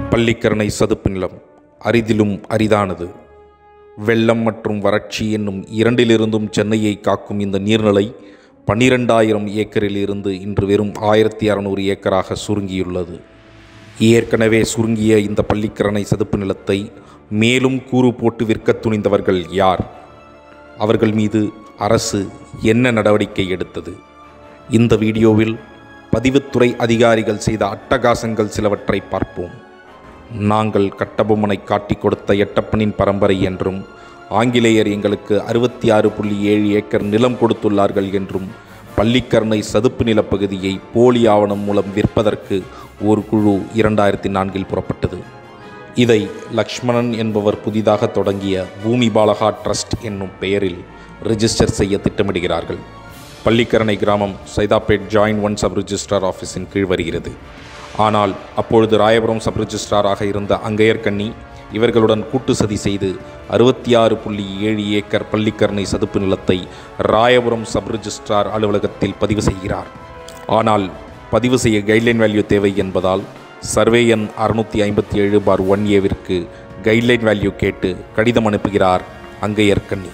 பள்ளிக்கரணை சதுப்பு நிலம் அரிதிலும் அரிதானது வெள்ளம் மற்றும் வறட்சி என்னும் இரண்டிலிருந்தும் சென்னையை காக்கும் இந்த நீர்நிலை பன்னிரெண்டாயிரம் ஏக்கரில் இருந்து இன்று வெறும் ஆயிரத்தி அறநூறு ஏக்கராக சுருங்கியுள்ளது ஏற்கனவே சுருங்கிய இந்த பள்ளிக்கரணை சதுப்பு நிலத்தை மேலும் கூறு போட்டு விற்க துணிந்தவர்கள் யார் அவர்கள் மீது அரசு என்ன நடவடிக்கை எடுத்தது இந்த வீடியோவில் பதிவுத்துறை அதிகாரிகள் செய்த அட்டகாசங்கள் சிலவற்றை பார்ப்போம் நாங்கள் கட்டபொம்மனை காட்டிக் கொடுத்த எட்டப்பனின் பரம்பரை என்றும் ஆங்கிலேயர் எங்களுக்கு அறுபத்தி ஆறு புள்ளி ஏழு ஏக்கர் நிலம் கொடுத்துள்ளார்கள் என்றும் பள்ளிக்கரணை சதுப்பு நிலப்பகுதியை போலி ஆவணம் மூலம் விற்பதற்கு ஒரு குழு இரண்டாயிரத்தி நான்கில் புறப்பட்டது இதை லக்ஷ்மணன் என்பவர் புதிதாக தொடங்கிய பூமி பாலகா ட்ரஸ்ட் என்னும் பெயரில் ரிஜிஸ்டர் செய்ய திட்டமிடுகிறார்கள் பள்ளிக்கரணை கிராமம் Saidapet joint one sub registrar ஆஃபீஸின் கீழ் வருகிறது ஆனால் அப்பொழுது ராயபுரம் சப் ரிஜிஸ்ட்ராராக இருந்த அங்கையர்கண்ணி இவர்களுடன் கூட்டு சதி செய்து அறுபத்தி ஆறு புள்ளி ஏழு ஏக்கர் பள்ளிக்கரணை சதுப்பு நிலத்தை ராயபுரம் சப் ரிஜிஸ்ட்ரார் அலுவலகத்தில் பதிவு செய்கிறார் ஆனால் பதிவு செய்ய கைட்லைன் வேல்யூ தேவை என்பதால் சர்வே எண் அறுநூற்றி ஐம்பத்தி ஏழு பார் ஒன் ஏவிற்கு கைட்லைன் வேல்யூ கேட்டு கடிதம் அனுப்புகிறார் அங்கையர்கண்ணி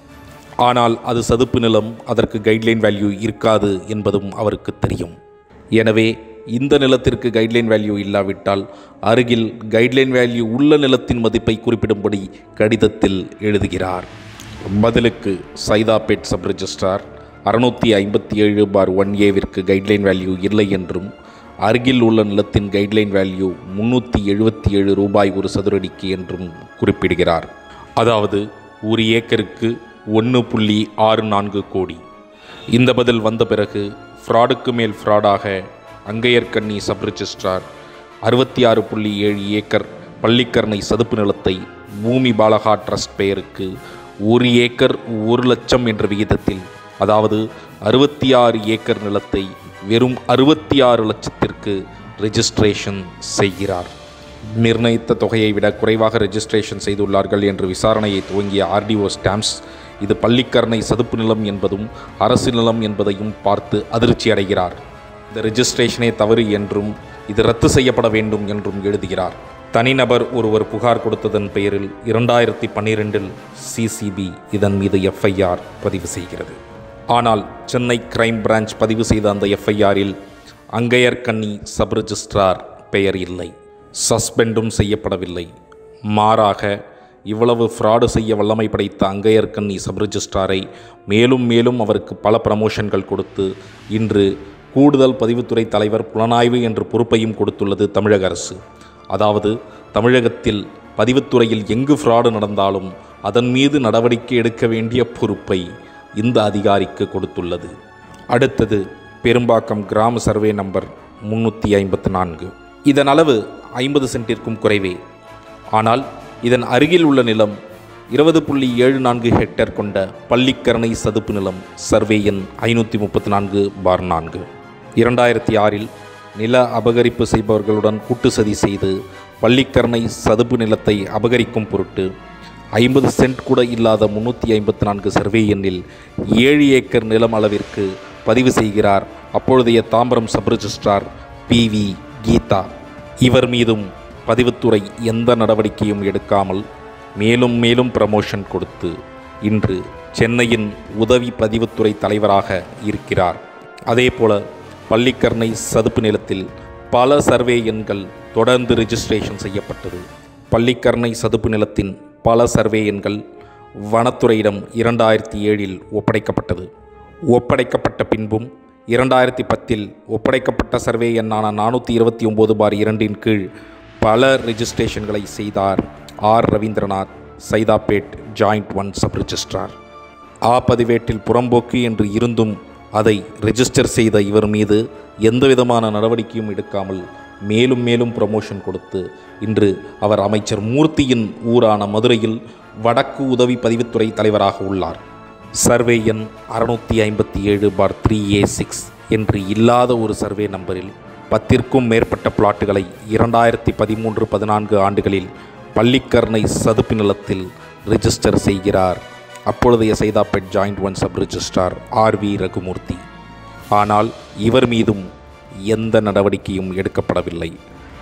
ஆனால் அது சதுப்பு நிலம் அதற்கு கைட்லைன் வேல்யூ இருக்காது என்பதும் அவருக்கு தெரியும் எனவே இந்த நிலத்திற்கு கைட்லைன் வேல்யூ இல்லாவிட்டால் அருகில் கைட்லைன் வேல்யூ உள்ள நிலத்தின் மதிப்பை குறிப்பிடும்படி கடிதத்தில் எழுதுகிறார் பதிலுக்கு சைதாப்பேட் சப் ரெஜிஸ்ட்ரார் அறுநூற்றி ஐம்பத்தி ஏழு பார் ஒன் ஏவிற்கு கைட்லைன் வேல்யூ இல்லை என்றும் அருகில் உள்ள நிலத்தின் கைட்லைன் வேல்யூ முன்னூற்றி எழுபத்தி ஏழு ரூபாய் ஒரு சதுரடிக்கு என்றும் குறிப்பிடுகிறார் அதாவது ஒரு ஏக்கருக்கு ஒன்று புள்ளி ஆறு நான்கு கோடி இந்த பதில் வந்த பிறகு ஃப்ராடுக்கு மேல் ஃப்ராடாக அங்கையர்கண்ணி சப் ரிஜிஸ்ட்ரார் அறுபத்தி ஆறு புள்ளி ஏழு ஏக்கர் பள்ளிக்கரணை சதுப்பு நிலத்தை பூமி பாலகா ட்ரஸ்ட் பெயருக்கு ஒரு ஏக்கர் ஒரு லட்சம் என்ற விகிதத்தில் அதாவது அறுபத்தி ஆறு ஏக்கர் நிலத்தை வெறும் அறுபத்தி ஆறு லட்சத்திற்கு ரெஜிஸ்ட்ரேஷன் செய்கிறார் நிர்ணயித்த தொகையை விட குறைவாக ரெஜிஸ்ட்ரேஷன் செய்துள்ளார்கள் என்று விசாரணையை துவங்கிய ஆர்டிஓ ஸ்டாம்ப்ஸ் இது பள்ளிக்கரணை சதுப்பு நிலம் என்பதும் அரசு நிலம் என்பதையும் பார்த்து அதிர்ச்சி அடைகிறார் இந்த ரெஜிஸ்ட்ரேஷனே தவறு என்றும் இது ரத்து செய்யப்பட வேண்டும் என்றும் எழுதுகிறார் தனிநபர் ஒருவர் புகார் கொடுத்ததன் பெயரில் இரண்டாயிரத்தி பன்னிரெண்டில் சிசிபி இதன் மீது எஃப்ஐஆர் பதிவு செய்கிறது ஆனால் சென்னை கிரைம் பிரான்ச் பதிவு செய்த அந்த எஃப்ஐஆரில் அங்கையர்கண்ணி சப் ரிஜிஸ்ட்ரார் பெயர் இல்லை சஸ்பெண்டும் செய்யப்படவில்லை மாறாக இவ்வளவு ஃப்ராடு செய்ய வல்லமை படைத்த அங்கையர்கண்ணி சப் ரிஜிஸ்ட்ராரை மேலும் மேலும் அவருக்கு பல ப்ரமோஷன்கள் கொடுத்து இன்று கூடுதல் பதிவுத்துறை தலைவர் புலனாய்வு என்ற பொறுப்பையும் கொடுத்துள்ளது தமிழக அரசு அதாவது தமிழகத்தில் பதிவுத்துறையில் எங்கு ஃப்ராடு நடந்தாலும் அதன் மீது நடவடிக்கை எடுக்க வேண்டிய பொறுப்பை இந்த அதிகாரிக்கு கொடுத்துள்ளது அடுத்தது பெரும்பாக்கம் கிராம சர்வே நம்பர் முன்னூற்றி ஐம்பத்து நான்கு இதன் அளவு ஐம்பது சென்டிற்கும் குறைவே ஆனால் இதன் அருகில் உள்ள நிலம் இருபது புள்ளி ஏழு நான்கு ஹெக்டேர் கொண்ட பள்ளிக்கரணை சதுப்பு நிலம் சர்வே எண் ஐநூற்றி முப்பத்தி நான்கு பார் நான்கு இரண்டாயிரத்தி ஆறில் நில அபகரிப்பு செய்பவர்களுடன் கூட்டு சதி செய்து பள்ளிக்கரணை சதுப்பு நிலத்தை அபகரிக்கும் பொருட்டு ஐம்பது சென்ட் கூட இல்லாத முன்னூற்றி ஐம்பத்தி நான்கு சர்வே எண்ணில் ஏழு ஏக்கர் நிலம் அளவிற்கு பதிவு செய்கிறார் அப்பொழுதைய Tambaram sub registrar B V Geetha இவர் மீதும் பதிவுத்துறை எந்த நடவடிக்கையும் எடுக்காமல் மேலும் மேலும் ப்ரமோஷன் கொடுத்து இன்று சென்னையின் உதவி பதிவுத்துறை தலைவராக இருக்கிறார் அதேபோல பள்ளிக்கரணை சதுப்பு நிலத்தில் பல சர்வே எண்கள் தொடர்ந்து ரெஜிஸ்ட்ரேஷன் செய்யப்பட்டது பள்ளிக்கரணை சதுப்பு நிலத்தின் பல சர்வே எண்கள் வனத்துறையிடம் இரண்டாயிரத்தி ஏழில் ஒப்படைக்கப்பட்டது ஒப்படைக்கப்பட்ட பின்பும் இரண்டாயிரத்தி பத்தில் ஒப்படைக்கப்பட்ட சர்வே எண்ணான நானூற்றி இருபத்தி ஒம்பது பார் இரண்டின் கீழ் பல ரெஜிஸ்ட்ரேஷன்களை செய்தார் R Ravindranath Saidapet joint one sub registrar ஆ பதிவேட்டில் புறம்போக்கு என்று இருந்தும் அதை ரெஜிஸ்டர் செய்த இவர் மீது எந்தவிதமான நடவடிக்கையும் எடுக்காமல் மேலும் மேலும் ப்ரமோஷன் கொடுத்து இன்று அவர் அமைச்சர் மூர்த்தியின் ஊரான மதுரையில் வடக்கு உதவி பதிவுத்துறை தலைவராக உள்ளார் சர்வே எண் அறுநூற்றி ஐம்பத்தி ஏழு பார் த்ரீ ஏ சிக்ஸ் என்று இல்லாத ஒரு சர்வே நம்பரில் பத்திற்கும் மேற்பட்ட பிளாட்டுகளை இரண்டாயிரத்தி பதிமூன்று பதினான்கு ஆண்டுகளில் பள்ளிக்கரணை சதுப்பு நிலத்தில் ரிஜிஸ்டர் செய்கிறார் அப்பொழுதைய Saidapet joint one sub registrar R V Raghumurthy ஆனால் இவர் மீதும் எந்த நடவடிக்கையும் எடுக்கப்படவில்லை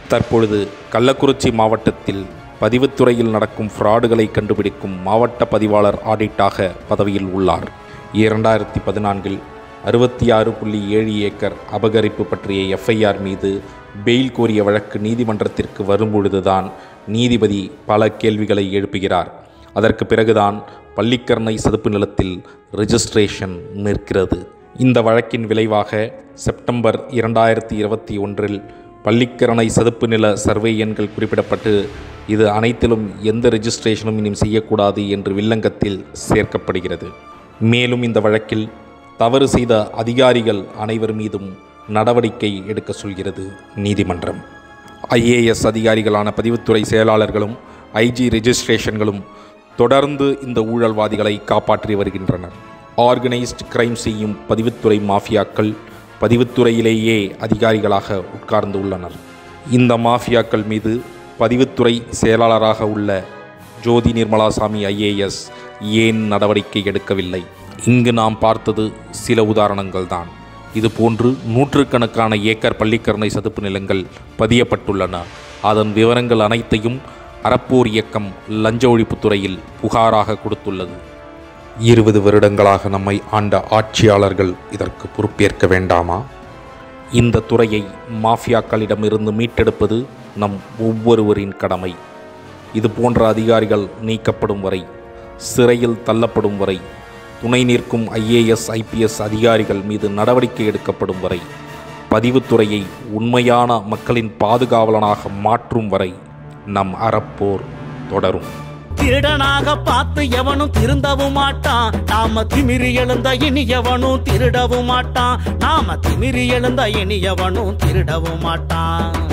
தற்பொழுது கள்ளக்குறிச்சி மாவட்டத்தில் பதிவுத்துறையில் நடக்கும் ஃப்ராடுகளை கண்டுபிடிக்கும் மாவட்ட பதிவாளர் ஆடிட்டாக பதவியில் உள்ளார் இரண்டாயிரத்தி பதினான்கில் அறுபத்தி ஆறு புள்ளி ஏழு ஏக்கர் அபகரிப்பு பற்றிய எஃப்ஐஆர் மீது பெயில் கோரிய வழக்கு நீதிமன்றத்திற்கு வரும்பொழுதுதான் நீதிபதி பல கேள்விகளை எழுப்புகிறார் அதற்கு பிறகுதான் பள்ளிக்கரணை சதுப்பு நிலத்தில் ரெஜிஸ்ட்ரேஷன் நிற்கிறது இந்த வழக்கின் விளைவாக செப்டம்பர் இரண்டாயிரத்தி இருபத்தி ஒன்றில் பள்ளிக்கரணை சதுப்பு நில சர்வே எண்கள் குறிப்பிடப்பட்டு இது அனைத்திலும் எந்த ரெஜிஸ்ட்ரேஷனும் இனியும் செய்யக்கூடாது என்று வில்லங்கத்தில் சேர்க்கப்படுகிறது மேலும் இந்த வழக்கில் தவறு செய்த அதிகாரிகள் அனைவர் மீதும் நடவடிக்கை எடுக்க சொல்கிறது நீதிமன்றம் ஐஏஎஸ் அதிகாரிகளான பதிவுத்துறை செயலாளர்களும் ஐஜி ரெஜிஸ்ட்ரேஷன்களும் தொடர்ந்து இந்த ஊழல்வாதிகளை காப்பாற்றி வருகின்றனர் ஆர்கனைஸ்ட் கிரைம் செய்யும் பதிவுத்துறை மாஃபியாக்கள் பதிவுத்துறையிலேயே அதிகாரிகளாக உட்கார்ந்து உள்ளனர் இந்த மாஃபியாக்கள் மீது பதிவுத்துறை செயலாளராக உள்ள ஜோதி நிர்மலாசாமி ஐஏஎஸ் ஏன் நடவடிக்கை எடுக்கவில்லை இங்கு நாம் பார்த்தது சில உதாரணங்கள் தான் இதுபோன்று நூற்றுக்கணக்கான ஏக்கர் பள்ளிக்கரணை சதுப்பு நிலங்கள் பதியப்பட்டுள்ளன அதன் விவரங்கள் அனைத்தையும் அறப்போர் இயக்கம் லஞ்ச ஒழிப்புத்துறையில் புகாராக கொடுத்துள்ளது இருபது வருடங்களாக நம்மை ஆண்ட ஆட்சியாளர்கள் இதற்கு பொறுப்பேற்க வேண்டாமா இந்த துறையை மாஃபியாக்களிடமிருந்து மீட்டெடுப்பது நம் ஒவ்வொருவரின் கடமை இது போன்ற அதிகாரிகள் நீக்கப்படும் வரை சிறையில் தள்ளப்படும் வரை துணை நிற்கும் ஐஏஎஸ் ஐபிஎஸ் அதிகாரிகள் மீது நடவடிக்கை எடுக்கப்படும் வரை பதிவுத்துறையை உண்மையான மக்களின் பாதுகாவலனாக மாற்றும் வரை நம் அறப்போர் தொடரும் திருடனாக பார்த்து எவனும் திருந்தவும் மாட்டான் நாம திமிரி எழுந்த இனி எவனும் திருடவும் மாட்டான் நாம திமிரி எழுந்த இனி எவனும் திருடவும் மாட்டான்